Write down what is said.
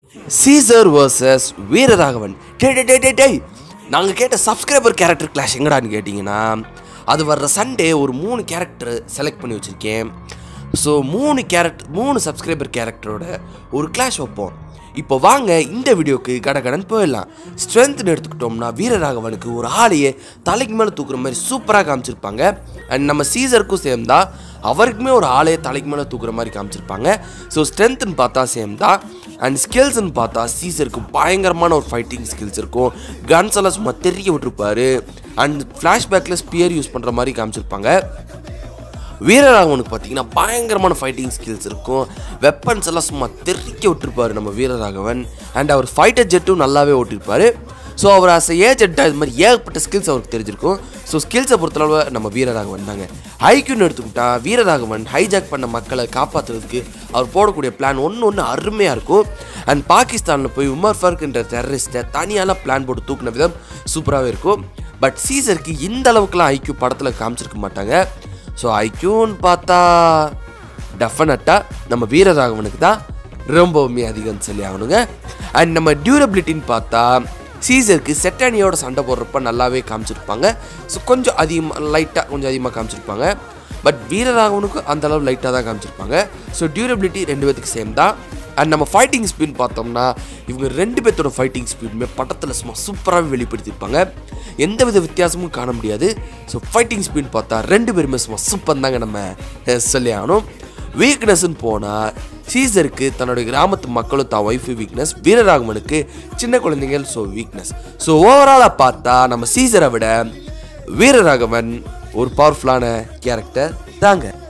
Caesar versus Veeraraghavan டே டே டே டே டேய் நாங்கள் கேட்ட சப்ஸ்கிரைபர் கேரக்டர் கிளாஷ் எங்கடான்னு கேட்டிங்கன்னா அது வர்ற சண்டே ஒரு மூணு கேரக்டர் செலக்ட் பண்ணி வச்சுருக்கேன் ஸோ மூணு கேரக்டர் மூணு சப்ஸ்கிரைபர் கேரக்டரோட ஒரு கிளாஷ் வைப்போம் இப்போ வாங்க இந்த வீடியோக்கு கடகடன் போயிடலாம் ஸ்ட்ரென்த்னு எடுத்துக்கிட்டோம்னா வீரராகவனுக்கு ஒரு ஆளையே தலைக்கு மேலே தூக்குற மாதிரி சூப்பராக காமிச்சிருப்பாங்க அண்ட் நம்ம சீசருக்கும் சேம் தான் அவருக்குமே ஒரு ஆளையே தலைக்கு மேலே தூக்குற மாதிரி காமிச்சிருப்பாங்க ஸோ ஸ்ட்ரென்த்னு பார்த்தா சேம் தான் அண்ட் ஸ்கில்ஸ்னு பார்த்தா சீசருக்கு பயங்கரமான ஒரு ஃபைட்டிங் ஸ்கில்ஸ் இருக்கும் கன்ஸ் எல்லாம் சும்மா தெரிய விட்டுருப்பாரு அண்ட் ஃப்ளாஷ்பேக்கில் ஸ்பியர் யூஸ் பண்ணுற மாதிரி காமிச்சிருப்பாங்க வீரராகவனுக்கு பார்த்தீங்கன்னா பயங்கரமான ஃபைட்டிங் ஸ்கில்ஸ் இருக்கும் வெப்பன்ஸ் எல்லாம் சும்மா தெறிக்க விட்டுருப்பாரு நம்ம வீரராகவன் அண்ட் அவர் ஃபைட்டர் ஜெட்டும் நல்லாவே ஓட்டிருப்பாரு ஸோ அவர் அஸ் ஏஜென்ட்டாக இது மாதிரி ஏகப்பட்ட ஸ்கில்ஸ் அவருக்கு தெரிஞ்சிருக்கும் ஸோ ஸ்கில்ஸை பொறுத்தளவு நம்ம வீரராகவன் தாங்க ஐக்யூன்னு எடுத்துக்கிட்டா வீரராகவன் ஹைஜாக் பண்ண மக்களை காப்பாற்றுறதுக்கு அவர் போடக்கூடிய பிளான் ஒன்று ஒன்று அருமையாக இருக்கும் அண்ட் பாகிஸ்தானில் போய் உமர் ஃபர்க்ன்ற டெரரிஸ்ட்டை தனியாலாம் பிளான் போட்டு தூக்குன விதம் சூப்பராகவே இருக்கும் பட் சீசருக்கு இந்த அளவுக்குலாம் ஐக்யூ படத்தில் காமிச்சிருக்க மாட்டாங்க ஸோ ஐக்யூன்னு பார்த்தா டெஃபினட்டாக நம்ம வீரராகவனுக்கு தான் ரொம்பவுமே அதிகம்னு சொல்லி ஆகணுங்க அண்ட் நம்ம டியூரபிலிட்டின்னு பார்த்தா சீசருக்கு செட்டானியோட சண்டை போடுறப்ப நல்லாவே காமிச்சிருப்பாங்க ஸோ கொஞ்சம் அதிகமாக லைட்டாக கொஞ்சம் அதிகமாக காமிச்சிருப்பாங்க பட் வீரராகவனுக்கு அந்த அளவு லைட்டாக தான் காமிச்சிருப்பாங்க ஸோ டியூரபிலிட்டி ரெண்டு பேத்துக்கு சேம் தான் அண்ட் நம்ம ஃபைட்டிங் ஸ்பீட் பார்த்தோம்னா இவங்க ரெண்டு பேர்த்தோட ஃபைட்டிங் ஸ்பீடுமே படத்தில் சும்மா சூப்பராகவே வெளிப்படுத்தியிருப்பாங்க எந்த வித வித்தியாசமும் காண முடியாது ஸோ ஃபைட்டிங் ஸ்பீட் பார்த்தா ரெண்டு பேருமே சும்மா சூப்பர் தாங்க நம்ம அஹ், சொல்லி ஆகணும் வீக்னஸ்ன்னு போனால் சீசருக்கு தன்னோட கிராமத்து மக்களும் தான் ஒய்ஃபு வீக்னஸ் வீரராகவனுக்கு சின்ன குழந்தைகள் ஸோ வீக்னஸ் ஸோ ஓவராலாக பார்த்தா நம்ம சீசரை விட வீரராகவன் ஒரு பவர்ஃபுல்லான கேரக்டர் தாங்க